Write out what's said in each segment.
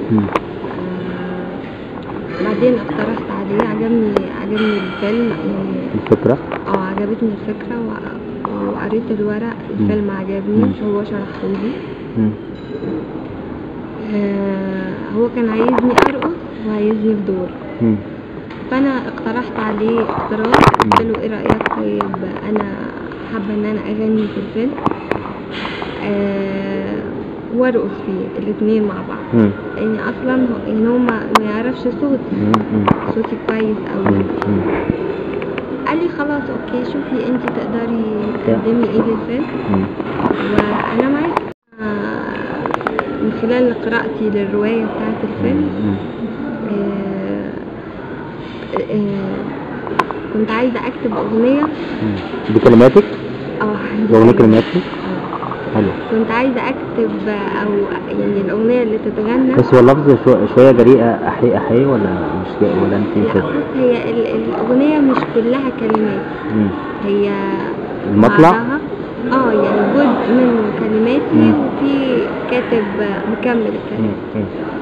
مم. آه، بعدين اقترحت عليه عجبني عجبني الفيلم يعني الفكرة اه عجبتني الفكرة و- وقريت الورق الفيلم عجبني مم. هو شرحهولي مم. آه، هو كان عايزني ارقص وعايزني في دور مم. فانا اقترحت عليه اقتراح قلت له ايه رايك طيب انا حابه ان انا اغني في الفيلم آه وارقص فيه الاتنين مع بعض مم. لاني اصلا هو- يعني هو ما ما يعرفش صوتي مم. مم. صوتي كويس مم. قوي مم. قال لي خلاص اوكي شوفي انت تقدري تقدمي ايه للفيلم مم. وانا معاك آه، من خلال قراءتي للروايه بتاعت الفيلم مم. آه، آه، كنت عايزة أكتب أغنية مم. بكلماتك اه أغنية كلماتك آه. حلو كنت عايزة أكتب أو يعني الأغنية اللي تتغنى بس هو اللفظ شو- شوية جريئة أحي أحي ولا مش جريئة ولا أنت لا كده؟ بص هي ال- الأغنية مش كلها كلمات مم. هي المطلع؟ بعضها اه يعني جزء من كلماتي مم. وفي كاتب مكمل مم. الكلام مم.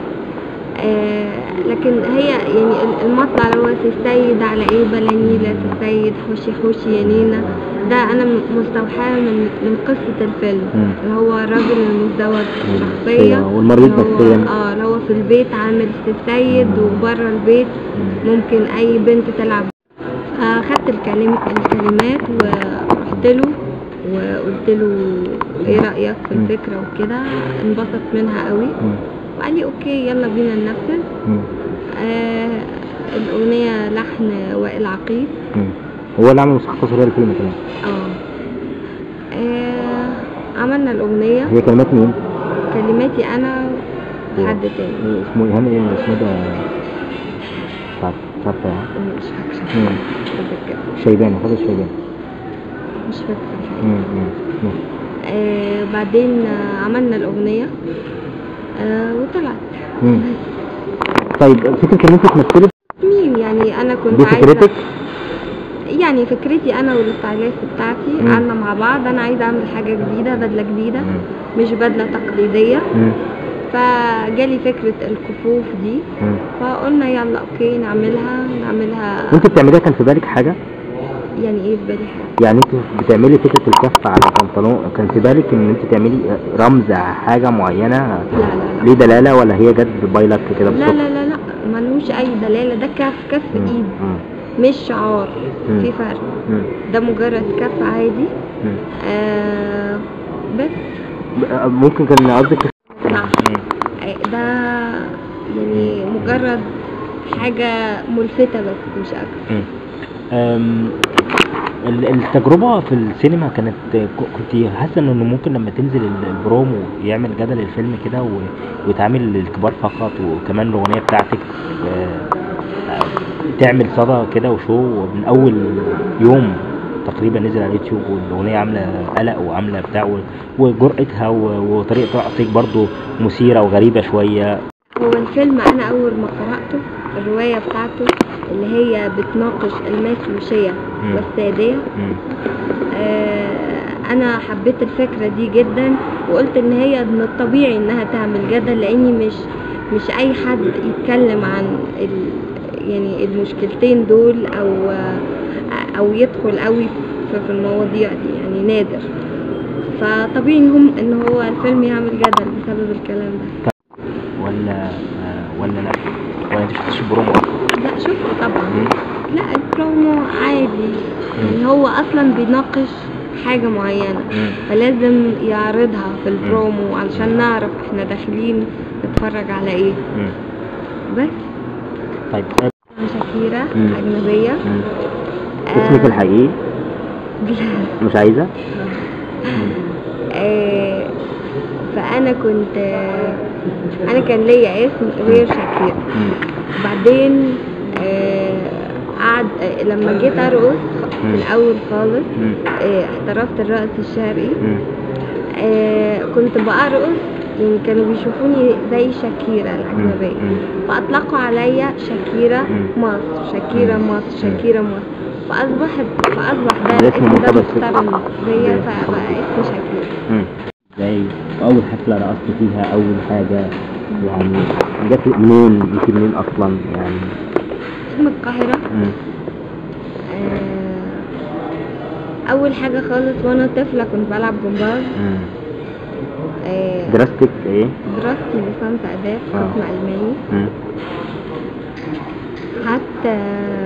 آه لكن هي يعني ال- المطلع اللي هو تستيد على ايه بلانيلة تستيد حوشي حوشي يا نينا ده انا م- مستوحاه من من قصة الفيلم مم. اللي هو الراجل المزدوج مم. شخصية أيوة، والمريض اللي هو- نفسياً. اه اللي هو في البيت عامل تستيد مم. وبره البيت مم. ممكن اي بنت تلعب فاخدت الكلمة الكلمات ورحت له وقلت له ايه رأيك في مم. الفكرة وكده انبسط منها قوي مم. وقال لي اوكي يلا بينا ننفذ مم. آه الأغنية لحن وائل عقيل مم. هو اللي عمل موسيقى تصويرية للفيلم كمان اه آه، عملنا الأغنية هي كلمات مين؟ كلماتي أنا وحد تاني إيه اسمه إيهاب إيه اسمه ده مش عارف مش عارفة يعني. مش فاكرة مم. مش فاكرة شيباني خالد شيباني مش فاكرة الحقيقة. مم. مم. مم. آه بعدين آه، عملنا الأغنية آه وطلعت مم. طيب فكرة إن أنت تمثلي مين يعني أنا كنت دي عايزة فكرتك؟ يعني فكرتي أنا والستايلات بتاعتي مم. قعدنا مع بعض أنا عايزة أعمل حاجة جديدة بدلة جديدة مم. مش بدلة تقليدية مم. فجالي فكرة الكفوف دي مم. فقلنا يلا اوكي نعملها نعملها وأنت بتعمليها كان في بالك حاجة؟ يعني ايه في بالي حاجة يعني انت بتعملي فكرة الكف على البنطلون كان في بالك ان انت تعملي رمز حاجة معينة لا لا ليه دلالة ولا هي جت بايلك كده لا بالصدفة؟ لا لا لا ملوش اي دلالة ده كف كف مم. ايد مم. مش شعار مم. في فرق مم. ده مجرد كف عادي مم. آه بس ب- ممكن كان قصدك صح آه، ده يعني مجرد حاجة ملفتة بس مش اكتر أم، ال- التجربة في السينما كانت كنت حاسة انه ممكن لما تنزل ال- البرومو يعمل جدل الفيلم كده و- ويتعمل للكبار فقط وكمان الأغنية بتاعتك آه، آه، تعمل صدى كده وشو من أول يوم تقريبا نزل على اليوتيوب والأغنية عاملة قلق وعاملة بتاع و- وجرأتها و- وطريقة رقصك برضو مثيرة وغريبة شوية هو الفيلم انا اول ما قرأته الرواية بتاعته اللي هي بتناقش الماسوشية مم. والسادية مم. آه، انا حبيت الفكرة دي جدا وقلت ان هي من الطبيعي انها تعمل جدل لاني مش مش اي حد يتكلم عن ال يعني المشكلتين دول او او يدخل قوي في في المواضيع دي يعني نادر فطبيعي ان هم ان هو الفيلم يعمل جدل بسبب الكلام ده ولا آه، ولا لا ولا انت شفتش البرومو أصلاً؟ لا شفته طبعا مم. لا البرومو عادي يعني هو اصلا بيناقش حاجة معينة مم. فلازم يعرضها في البرومو علشان نعرف احنا داخلين نتفرج على ايه مم. بس طيب آه، أنا شاكيرة مم. أجنبية مم. آه، اسمك الحقيقي بلا- مش عايزة آه، فأنا كنت آه، أنا كان ليا اسم غير شاكيرة مم. بعدين آه، قعد آه، لما جيت أرقص في مم. الأول خالص مم. آه، احترفت الرقص الشرقي مم. آه، كنت بأرقص يعني كانوا بيشوفوني زي شاكيرة الأجنبية مم. فأطلقوا عليا شاكيرة مم. مصر شاكيرة مم. مصر شاكيرة مصر فأصبحت فأصبح ده ده اسم الاسم ده مرتبط مقترن بيا بيه. فبقى اسمي شاكيرة مم. زي أول حفلة رقصت فيها أول حاجة يعني جت منين انت منين اصلا يعني من القاهرة مم. آه، أول حاجة خالص وأنا طفلة كنت بلعب جمباز مم. آه، دراستك ايه دراستي ليسانس آداب آه. قسم ألماني مم. حتى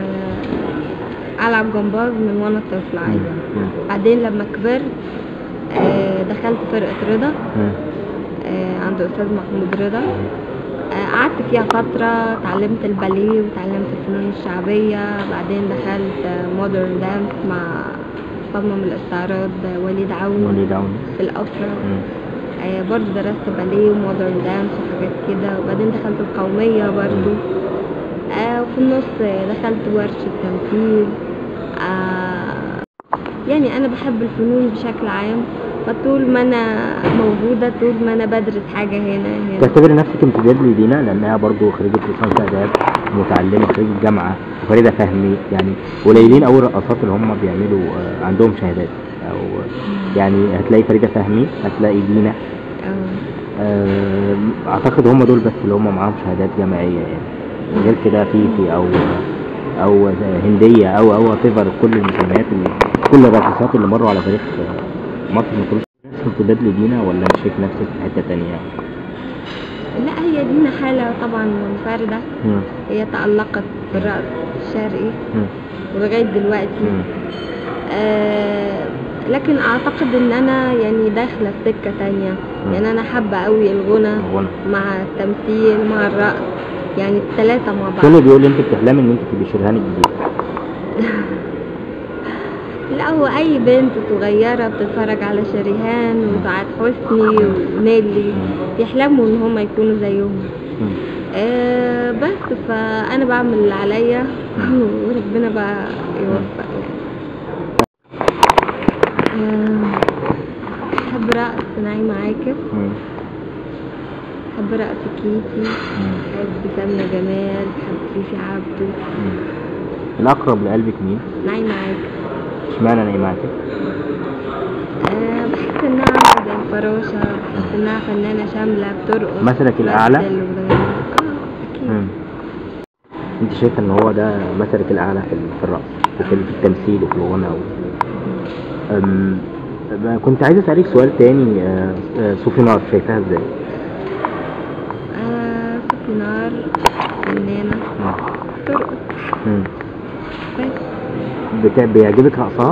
ألعب جمباز من وأنا طفلة عادي مم. بعدين لما كبرت آه، دخلت فرقة رضا مم. آه، عند أستاذ محمود رضا آه، قعدت فيها فترة اتعلمت الباليه وتعلمت الفنون الشعبية بعدين دخلت مودرن دانس مع صمم الاستعراض آه، وليد عون ولي داون في الأوبرا مم. آه، برضه درست باليه ومودرن دانس وحاجات كده وبعدين دخلت القومية برضه آه وفي النص آه، دخلت ورشة تمثيل آه يعني أنا بحب الفنون بشكل عام فطول ما أنا موجودة طول ما أنا بدرس حاجة هنا هنا تعتبر نفسك امتداد لدينا لانها برضو خريجة ليسانس اداب متعلمة خريجة جامعة وفريدة فهمي يعني قليلين أوي الرقصات اللي هم بيعملوا آه، عندهم شهادات او يعني هتلاقي فريدة فهمي هتلاقي دينا آه. آه، اعتقد هم دول بس اللي هم معاهم شهادات جامعية يعني غير كده فيفي او او هندية او او تفر كل المسميات اللي كل الرقصات اللي مروا على تاريخ آه، مصر ما كانوش نفس امتداد لدينا ولا انت شايف نفسك في حتة تانية؟ لا هي دينا حالة طبعا منفردة مم. هي تألقت في الرقص الشرقي مم. ولغاية دلوقتي مم. آه لكن اعتقد ان انا يعني داخلة في سكة تانية يعني انا حابة قوي الغنى غنى. مع التمثيل مع الرقص يعني الثلاثة مع بعض كله بيقول لي انت بتحلمي ان انت تبقي شرهان الجديد لا هو اي بنت صغيرة بتتفرج على شريهان وسعاد حسني ونيلي بيحلموا ان هم يكونوا زيهم مم. آه بس فانا بعمل اللي عليا وربنا بقى يوفق يعني آه، بحب رقص نعيمة عاكف مم. بحب رقص كيتي مم. بحب سمنة جمال بحب فيفي عبده مم. الأقرب لقلبك مين؟ نعيمة عاكف اشمعنى أنا معاك؟ أه بحس انها عاملة زي الفراشة بحس انها فنانة شاملة بترقص مثلك الأعلى؟ بتمثل وبتغني. اه اكيد مم. انت شايفه ان هو ده مثلك الاعلى في ال- في الرقص وفي ال- في التمثيل وفي الغنى و... أم... ب- كنت عايز اسالك سؤال تاني آه، آه، صوفي نار شايفاها ازاي؟ آه صوفي نار فنانة مم. بترقص مم. بس بت... بيعجبك رقصها؟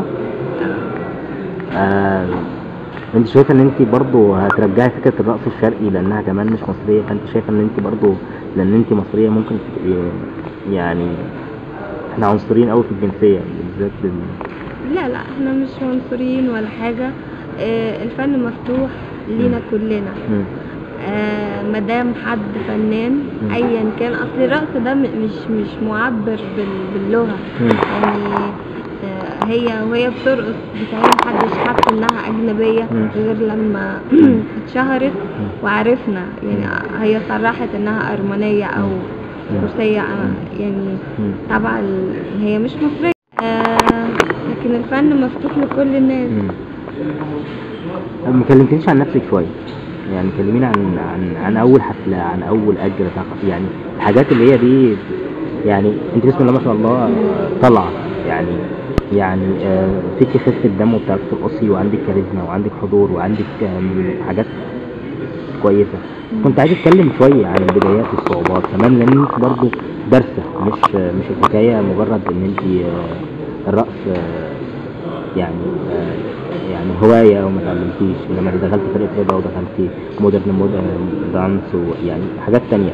آه... انت شايفه ان انت برضو هترجعي فكره الرقص الشرقي لانها كمان مش مصريه فانت شايفه ان انت برضو لان انت مصريه ممكن تبقي يعني احنا عنصريين قوي في الجنسيه بالذات لل... لا لا احنا مش عنصريين ولا حاجة آه الفن مفتوح لينا كلنا مم. آه مدام حد فنان مم. ايا كان اصل الرقص ده م- مش مش معبر بال- باللغة مم. يعني آه، هي وهي بترقص بتهيألي محدش حس انها اجنبية مم. غير لما اتشهرت وعرفنا يعني هي صرحت انها ارمنية او روسية أنا يعني مم. طبعا ال- هي مش مصرية آه لكن الفن مفتوح لكل الناس مم. طب ما كلمتنيش عن نفسك شويه يعني كلميني عن عن عن اول حفله عن اول اجر ثقافي يعني الحاجات اللي هي دي يعني انت بسم الله ما شاء الله طالعه يعني يعني آه، فيكي خفه دم وبتعرفي ترقصي وعندك كاريزما وعندك حضور وعندك آم، حاجات كويسه كنت عايز اتكلم شويه عن البدايات والصعوبات كمان لان انت برضه دارسه مش مش الحكايه مجرد ان انت آه، الرقص آه، يعني آه، يعني هوايه وما اتعلمتيش لما دخلت فريق رضا ودخلت مودرن مودرن دانس ويعني حاجات تانية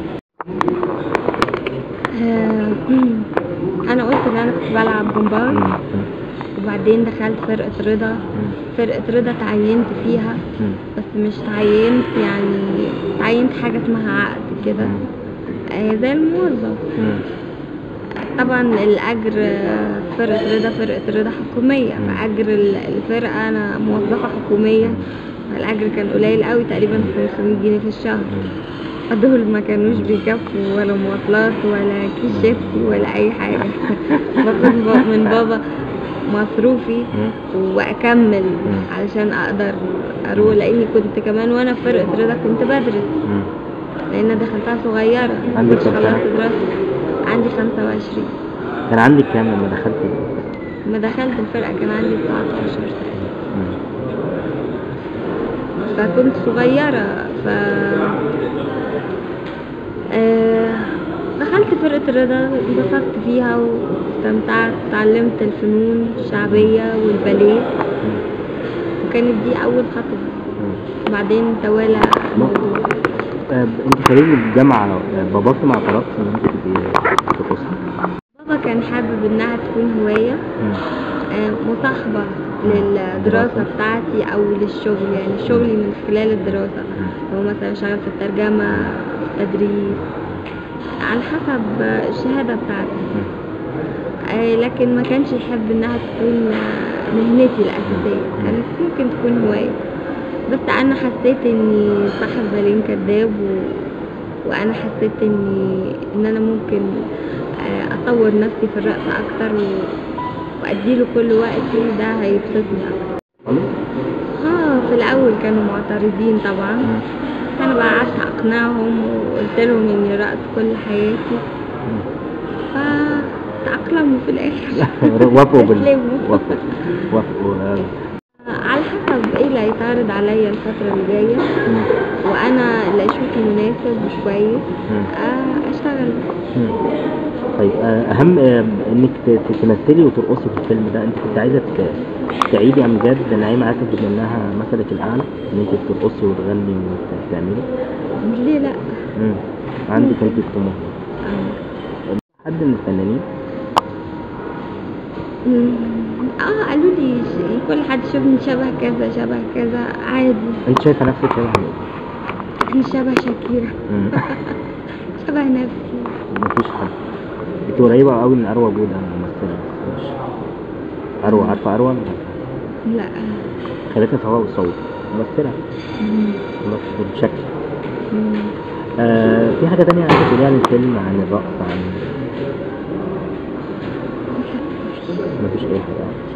آه انا قلت ان انا كنت بلعب جمباز مم. وبعدين دخلت فرقة رضا مم. فرقة رضا تعينت فيها مم. بس مش تعينت يعني تعينت حاجة اسمها عقد كده مم. آه زي الموظف مم. طبعا الأجر آه، فرقة رضا فرقة رضا حكومية مم. فأجر ال- الفرقة أنا موظفة حكومية الأجر كان قليل قوي تقريبا 500 جنيه في الشهر مم. دول ما كانوش بيكفوا ولا مواصلات ولا كيس شيبسي ولا أي حاجة باخد ب- من بابا مصروفي مم. واكمل مم. علشان اقدر اروح لاني كنت كمان وانا في فرقه رضا كنت بدرس مم. لان أنا دخلتها صغيرة عندك مش كام سنة؟ خلصت دراسة عندي خمسة وعشرين كان عندك كام لما دخلت لما دخلت الفرقة كان عندي 19 مم. فكنت صغيرة ف آه، دخلت فرقة الرياضة انبسطت فيها واستمتعت اتعلمت الفنون الشعبية والباليه مم. وكانت دي أول خطوة مم. بعدين توالى الموضوع آه، انت خريج الجامعة آه، باباك ما اعترضش ان انت تبقي تخصصي بابا كان حابب إنها تكون هواية مم. آه، مصاحبة للدراسة بتاعتي أو للشغل يعني شغلي من خلال الدراسة هو مثلا شغال في الترجمة في التدريس على حسب الشهادة بتاعتي مم. آه، لكن ما كانش يحب إنها تكون آه، مهنتي الأساسية كانت ممكن تكون هواية بس أنا حسيت إني صاحب بالين كداب و... وأنا حسيت إني إن أنا ممكن آه، أطور نفسي في الرقص أكتر و... وأديله كل وقتي ده هيبسطني أكتر خالص؟ اه في الأول كانوا معترضين طبعا مم. بس أنا بقى قعدت أقنعهم وقلت لهم إني رقص كل حياتي مم. فتأقلموا في الآخر وافقوا بال استسلموا. وافقوا وافقوا آه. على حسب ايه اللي هيتعرض عليا الفترة اللي جاية مم. وانا اللي اشوفه مناسب وكويس مم. آه، اشتغل مم. طيب آه، اهم آه، انك ت- ت- تمثلي وترقصي في الفيلم ده انت كنت عايزه ت- تعيدي امجاد نعيمه عاطف بما انها مثلك الاعلى ان انت ترقصي وتغني وتعملي ليه لا مم. عندك انت الطموح آه. حد من الفنانين مم. اه قالوا لي ش- كل حد شوفني شبه كذا شبه كذا عادي انت شايفه نفسك شبه مين؟ انا شبه شاكيرا مم. شبه نفسي مفيش حد انت قريبه قوي من اروى جوده ممثله بس مش اروى عارفه اروى لا خليتها سواء والصوت ممثله مم. خلاص بالشكل مم. آه في حاجه تانية عايزه تقوليها عن الفيلم عن الرقص عن مفيش اي حاجه